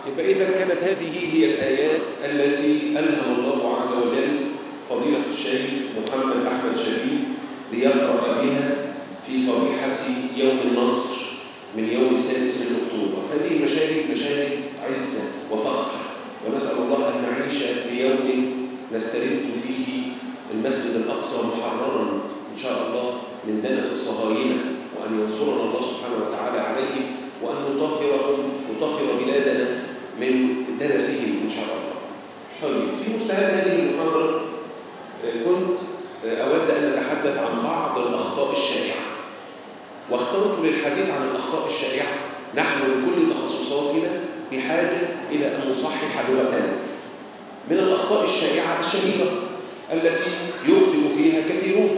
يبقى إذا كانت هذه هي الآيات التي ألهم الله عز وجل فضيلة الشيخ محمد أحمد شبيب ليقرأ بها في صبيحة يوم النصر من يوم السادس من أكتوبر هذه المشاهد مشاهد عزة وفخر ونسأل الله أن نعيش ليوم نسترد فيه المسجد الأقصى محررا إن شاء الله من دنس الصهاينة وأن ينصرنا الله سبحانه وتعالى عليهم وأن نطهرهم نطهر بلادنا من دنسهم إن شاء الله طيب في مستهل هذه المحاضرة كنت أود أن أتحدث عن بعض الأخطاء الشائعة واخترت للحديث عن الأخطاء الشائعة نحن بكل تخصصاتنا بحاجة إلى أن نصحح لغتنا من الأخطاء الشائعة الشهيرة التي يخطئ فيها كثيرون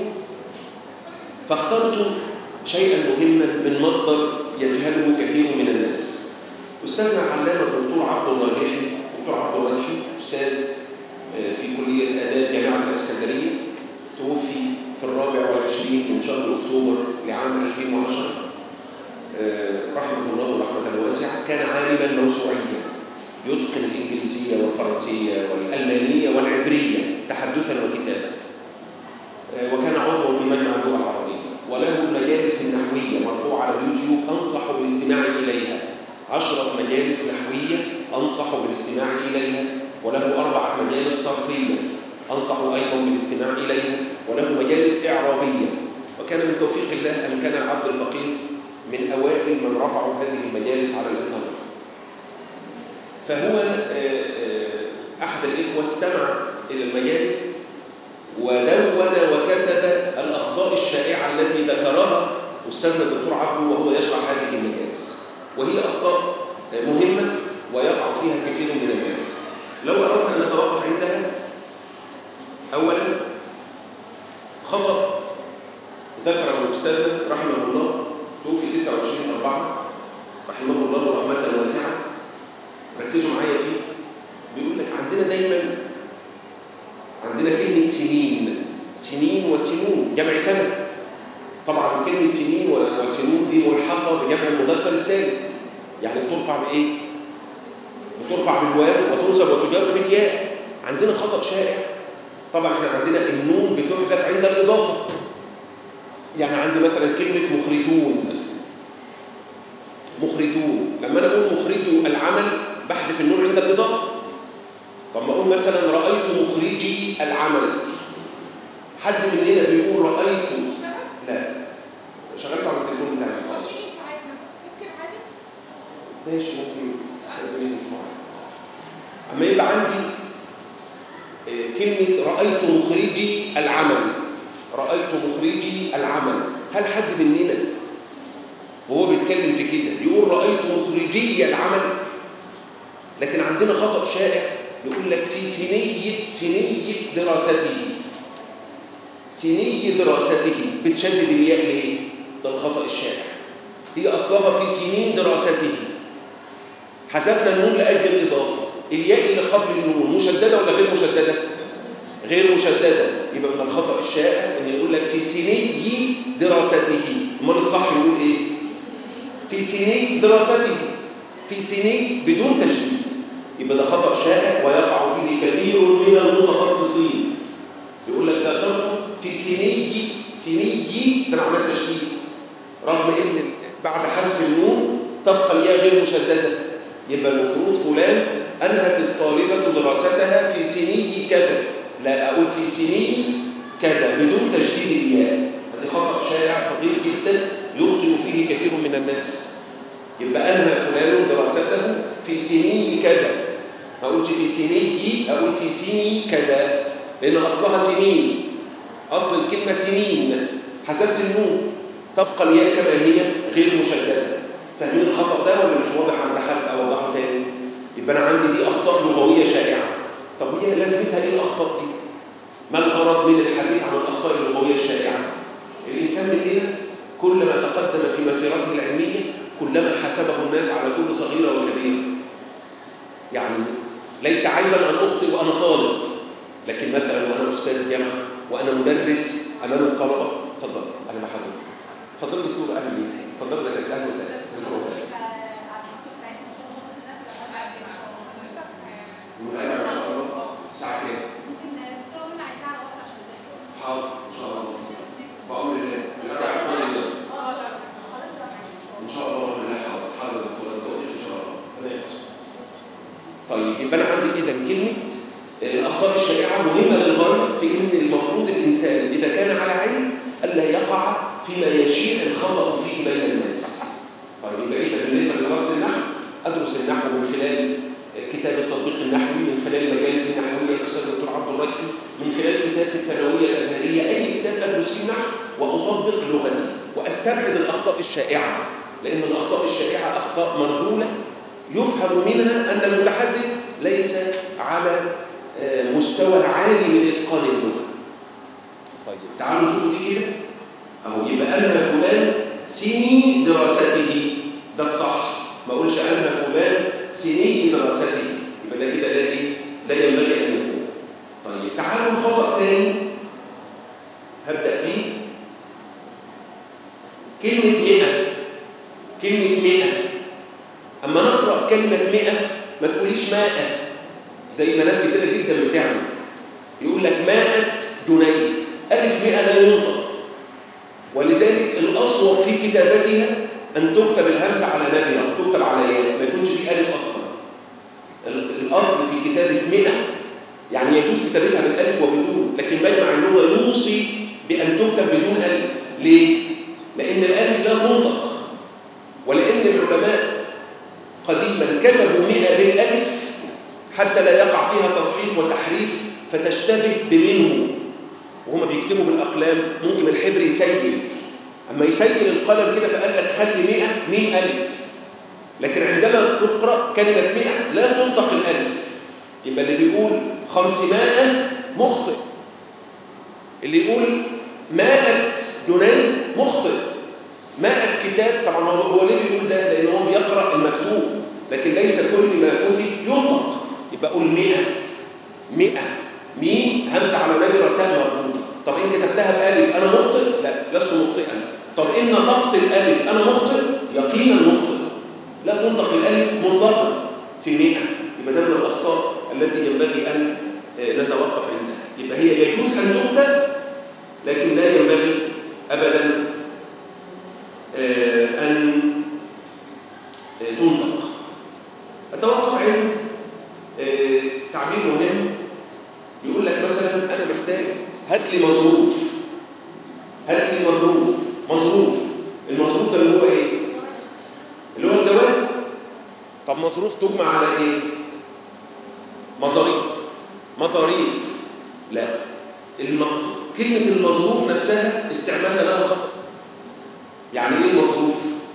فاخترت شيئا مهما من مصدر يجهله كثير من الناس أستاذنا العلامة الدكتور عبد الراجحي دكتور عبد الراجحي أستاذ في كلية آداب جامعة الإسكندرية توفي في الرابع والعشرين من شهر أكتوبر لعام 2010 رحمه الله رحمة واسعة كان عالما موسوعيا يتقن الإنجليزية والفرنسية والألمانية والعبرية تحدثا وكتابا وكان عضوا في مجمع اللغة العربية وله المجالس النحوية مرفوعة على اليوتيوب أنصح بالاستماع إليها عشرة مجالس نحوية أنصح بالاستماع إليها وله أربعة مجالس صرفية أنصح أيضا بالاستماع إليها وله مجالس إعرابية وكان من توفيق الله أن كان العبد الفقير من أوائل من رفعوا هذه المجالس على الإنترنت فهو أحد الإخوة استمع إلى المجالس ودون وكتب الأخطاء الشائعة التي ذكرها أستاذنا الدكتور عبده وهو يشرح هذه المجالس وهي أخطاء مهمة ويقع فيها كثير من الناس لو أردت أن نتوقف عندها أولا خطأ ذكره أستاذنا رحمه الله توفي 26 4 رحمه الله رحمة واسعة ركزوا معايا فيه بيقول لك عندنا دايما عندنا كلمة سنين سنين وسنون جمع سنة طبعا كلمة سنين وسنون دي ملحقة بجمع المذكر السالم يعني بترفع بإيه؟ بترفع بالواو وتنصب وتجر بالياء عندنا خطأ شائع طبعا احنا عندنا النون بتحذف عند الإضافة يعني عندي مثلا كلمة مخرجون مخرجون لما أنا أقول مخرجو العمل بحذف النون عند الإضافة طب ما أقول مثلا رأيت مخرجي العمل حد مننا بيقول رأيت لا شغلت على التليفون بتاعي خلاص ماشي ممكن استاذنك اما يبقى عندي كلمة رأيت مخرجي العمل رأيت مخرجي العمل هل حد مننا وهو بيتكلم في كده يقول رأيت مخرجي العمل لكن عندنا خطأ شائع يقول لك في سنية سنية دراسته سنية دراسته بتشدد الياء ليه؟ ده الخطأ الشائع هي أصلها في سنين دراسته حذفنا النون لأجل الإضافة الياء اللي قبل النون مشددة ولا غير مشددة؟ غير مشددة يبقى من الخطأ الشائع إن يقول لك في سني دراسته أمال الصح يقول إيه؟ في سني دراسته في سني بدون تشديد يبقى ده خطأ شائع ويقع فيه كثير من المتخصصين يقول لك ذكرت في سني سني ده معناه التشديد رغم ان بعد حذف النون تبقى الياء غير مشدده يبقى المفروض فلان انهت الطالبه دراستها في سني كذا لا اقول في سني كذا بدون تشديد الياء هذا خطا شائع صغير جدا يخطئ فيه كثير من الناس يبقى انهى فلان دراسته في سني كذا ما اقولش في سني اقول في سني كذا لان اصلها سنين اصل الكلمه سنين حذفت النون تبقى الياء كما هي غير مشدده فاهمين الخطا ده ولا مش واضح عند حد اوضحه تاني يبقى انا عندي دي اخطاء لغويه شائعه طب هي لازمتها ايه الاخطاء دي ما الغرض من الحديث عن الاخطاء اللغويه الشائعه الانسان مننا كل ما تقدم في مسيرته العلميه كلما حسبه الناس على كل صغيره وكبيره يعني ليس عيبا ان اخطئ وانا طالب لكن مثلا وانا استاذ جامعه وانا مدرس امام الطلبه اتفضل انا محمد اتفضل دكتور اهلا بيك اتفضل لك اهلا وسهلا دكتور وفاء طيب يبقى انا عندي اذا كلمه الاخطاء الشائعه مهمه للغايه في ان المفروض الانسان اذا كان على علم الا يقع فيما يشيع الخطا فيه بين الناس طيب يبقى اذا بالنسبه لدراسه النحو ادرس النحو من خلال كتاب التطبيق النحوي من خلال المجالس النحويه الاستاذ الدكتور عبد الرجحي من خلال كتاب في الثانويه الازهريه اي كتاب ادرس فيه النحو واطبق لغتي واستبعد الاخطاء الشائعه لان الاخطاء الشائعه اخطاء مرذوله يفهم منها ان المتحدث ليس على مستوى عالي من اتقان اللغه طيب تعالوا نشوفوا دي كده اهو يبقى انهى فلان سني دراسته ده الصح ما اقولش انهى فلان سني دراسته يبقى ده كده لا ايه لا ينبغي ان يكون طيب تعالوا خطا ثاني هبدا بيه كلمه 100 كلمه 100 اما نقرا كلمه 100 ما تقوليش ماء زي ما ناس كتيره جدا بتعمل يقول لك ماءت جنيه الف 100 لا ينطق ولذلك الاصوب في كتابتها أن تكتب الهمزة على نبرة تكتب على ياء ما يكونش في ألف أصلا الأصل في كتابة مئة يعني يجوز كتابتها بالألف وبدون لكن مجمع اللغة يوصي بأن تكتب بدون ألف ليه؟ لأن الألف لا تنطق ولأن العلماء قديما كتبوا مئة بالألف حتى لا يقع فيها تصحيف وتحريف فتشتبه بمنه وهم بيكتبوا بالأقلام ممكن الحبر يسيل أما يسجل القلم كده فقال لك خلي 100 100 ألف لكن عندما تقرأ كلمة 100 لا تنطق الألف يبقى اللي بيقول 500 مخطئ اللي يقول مائة جنيه مخطئ مائة كتاب طبعا هو هو ليه بيقول ده؟ لأن هو بيقرأ المكتوب لكن ليس كل ما كتب ينطق يبقى قول 100 100 ميم همزة على نبرة تاء مربوطة طب إن كتبتها بألف أنا مخطئ؟ لا لست مخطئا طب إن نطقت الألف أنا مخطئ؟ يقينا مخطئ لا تنطق الألف مطلقا في مئة يبقى ده من الأخطاء التي ينبغي أن نتوقف عندها يبقى هي يجوز أن تكتب لكن لا ينبغي أبدا أن تنطق أتوقف عند تعبير مهم يقول لك مثلا أنا محتاج هات لي مصروف هات لي مصروف مصروف المصروف ده اللي هو ايه اللي هو الجواب طب مصروف تجمع على ايه مصاريف مصاريف لا الم... كلمة المصروف نفسها استعمالنا لها خطأ يعني ايه المصروف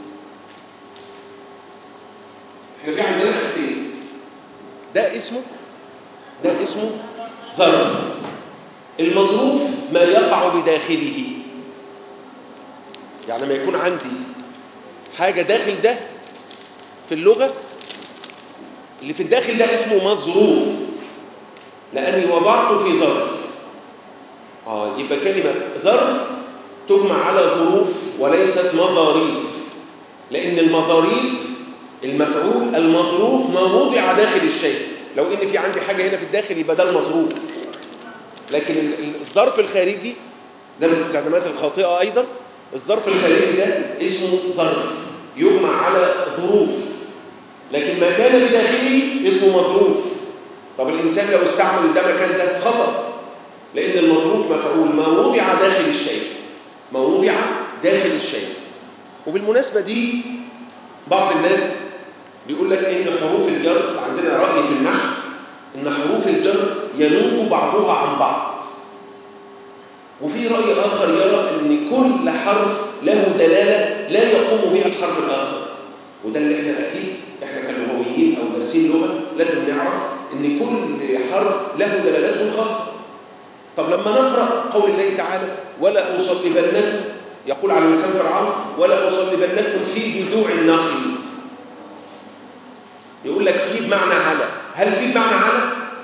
احنا في عندنا حاجتين ده اسمه ده اسمه ظرف المظروف ما يقع بداخله يعني ما يكون عندي حاجة داخل ده في اللغة اللي في الداخل ده اسمه مظروف لأني وضعته في ظرف آه يبقى كلمة ظرف تجمع على ظروف وليست مظاريف لأن المظاريف المفعول المظروف ما وضع داخل الشيء لو إن في عندي حاجة هنا في الداخل يبقى ده المظروف لكن الظرف الخارجي ده من الاستخدامات الخاطئة أيضا الظرف الخارجي ده اسمه ظرف يجمع على ظروف لكن ما كان بداخله اسمه مظروف طب الإنسان لو استعمل ده مكان ده خطأ لأن المظروف مفعول ما وضع داخل الشيء ما وضع داخل الشيء وبالمناسبة دي بعض الناس بيقول لك إن حروف الجر عندنا رأي في النحو إن حروف الجر ينوب بعضها عن بعض وفي رأي آخر يرى أن كل حرف له دلالة لا يقوم بها الحرف الآخر وده اللي احنا أكيد احنا كلغويين أو دارسين لغة لازم نعرف أن كل حرف له دلالته الخاصة طب لما نقرأ قول الله تعالى ولا أصلبنكم يقول على لسان فرعون ولا أصلبنكم في جذوع النخل يقول لك في بمعنى على هل في بمعنى على؟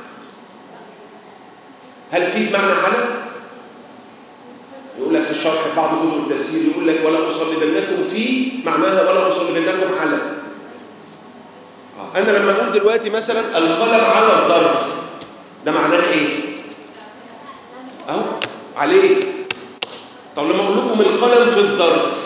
هل في بمعنى على؟ يقول لك في الشرح بعض كتب التفسير يقول لك ولا أصلبنكم في معناها ولا أصلبنكم على أنا لما أقول دلوقتي مثلا القلم على الظرف ده معناها إيه؟ أهو عليه طب لما أقول لكم القلم في الظرف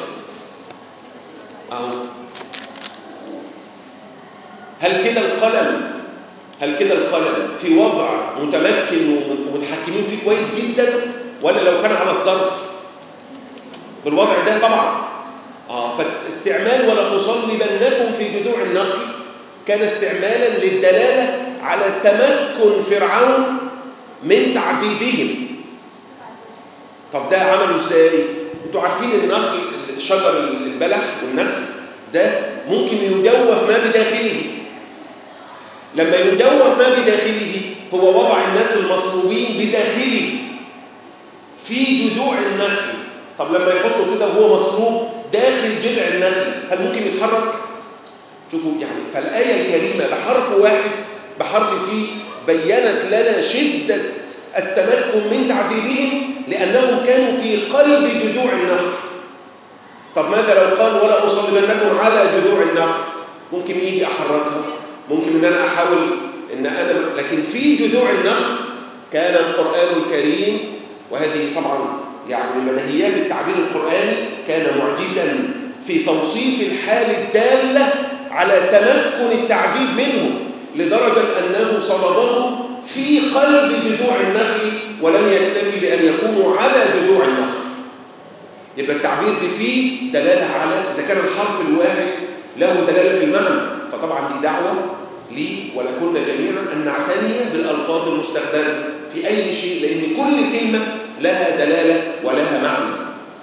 أهو هل كده القلم هل كده القلم في وضع متمكن ومتحكمين فيه كويس جدا ولا لو كان على الظرف بالوضع ده طبعا اه فاستعمال ولا تصلبنكم في جذوع النخل كان استعمالا للدلاله على تمكن فرعون من تعذيبهم طب ده عمله ازاي انتوا عارفين النخل شجر البلح والنخل ده ممكن يجوف ما بداخله لما يجوف ما بداخله هو وضع الناس المصلوبين بداخله في جذوع النخل طب لما يحطوا كده وهو مصلوب داخل جذع النخل هل ممكن يتحرك شوفوا يعني فالآية الكريمة بحرف واحد بحرف فيه بينت لنا شدة التمكن من تعذيبهم لأنهم كانوا في قلب جذوع النخل طب ماذا لو قال ولا أصلبنكم على جذوع النخل ممكن إيدي أحركها ممكن إن أنا أحاول إن أنا لكن في جذوع النخل كان القرآن الكريم وهذه طبعا يعني من بديهيات التعبير القرآني كان معجزا في توصيف الحال الدالة على تمكن التعذيب منهم لدرجة أنه صلبه في قلب جذوع النخل ولم يكتفي بأن يكونوا على جذوع النخل يبقى التعبير بفيه دلالة على إذا كان الحرف الواحد له دلالة في المعنى فطبعا دي دعوة لي ولكنا جميعا أن نعتني بالألفاظ المستخدمة في أي شيء لأن كل كلمة لها دلالة ولها معنى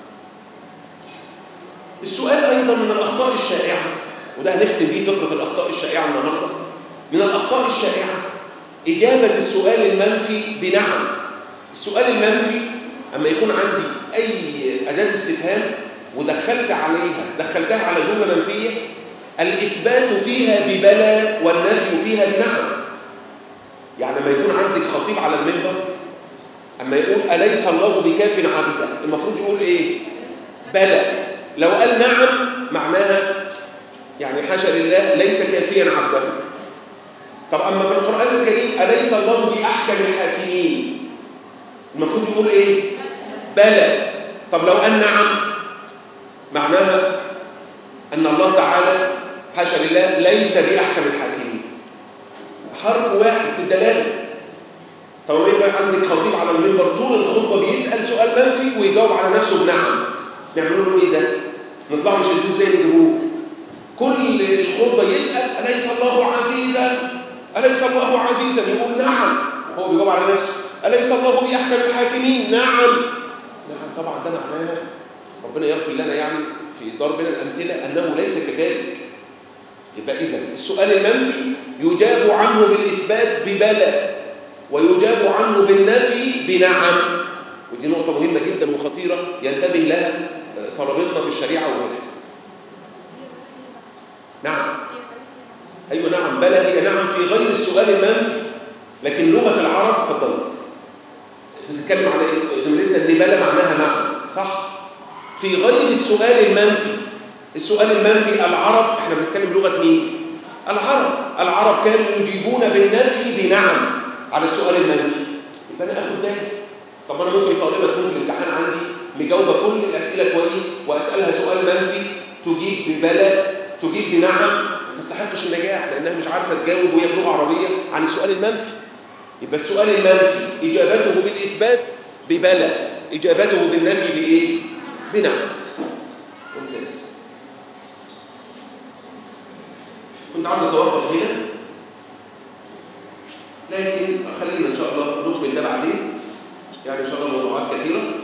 السؤال أيضا من الأخطاء الشائعة وده هنختم بيه فكرة الأخطاء الشائعة النهاردة من الأخطاء الشائعة إجابة السؤال المنفي بنعم السؤال المنفي أما يكون عندي أي أداة استفهام ودخلت عليها دخلتها على جملة منفية الإثبات فيها ببلى والنفي فيها بنعم يعني لما يكون عندك خطيب على المنبر أما يقول أليس الله بكاف عبده المفروض يقول إيه بلى لو قال نعم معناها يعني حاشا لله ليس كافيا عبده طب أما في القرآن الكريم أليس الله بأحكم الحاكمين المفروض يقول إيه بلى طب لو قال نعم معناها أن الله تعالى حاشا لله ليس بأحكم الحاكمين حرف واحد في الدلالة طب ما يبقى عندك خطيب على المنبر طول الخطبة بيسأل سؤال منفي ويجاوب على نفسه بنعم نعملوا له ايه ده؟ نطلعوا نشدوه ازاي نجيبوه؟ كل الخطبة يسأل أليس الله عزيزا؟ أليس الله عزيزا؟ يقول نعم هو بيجاوب على نفسه أليس الله بأحكم الحاكمين؟ نعم نعم طبعا ده معناها ربنا يغفر لنا يعني في ضربنا الأمثلة أنه ليس كذلك يبقى إذا السؤال المنفي يجاب عنه بالإثبات ببلى ويجاب عنه بالنفي بنعم ودي نقطة مهمة جدا وخطيرة ينتبه لها طلبتنا في الشريعة وغيرها نعم أيوة نعم بلى هي نعم في غير السؤال المنفي لكن لغة العرب اتفضل بتتكلم على زميلتنا ان بلى معناها معنى صح في غير السؤال المنفي السؤال المنفي العرب احنا بنتكلم لغة مين العرب العرب كانوا يجيبون بالنفي بنعم على السؤال المنفي يبقى انا اخد بالي طب انا ممكن طالبه تكون في الامتحان عندي مجاوبه كل الاسئله كويس واسالها سؤال منفي تجيب ببلى تجيب بنعم ما تستحقش النجاح لانها مش عارفه تجاوب وهي في لغه عربيه عن السؤال المنفي يبقى السؤال المنفي اجابته بالاثبات ببلى اجابته بالنفي بايه بنعم ممتاز كنت عاوز اتوقف هنا لكن خلينا ان شاء الله نكمل ده بعدين يعني ان شاء الله موضوعات كثيره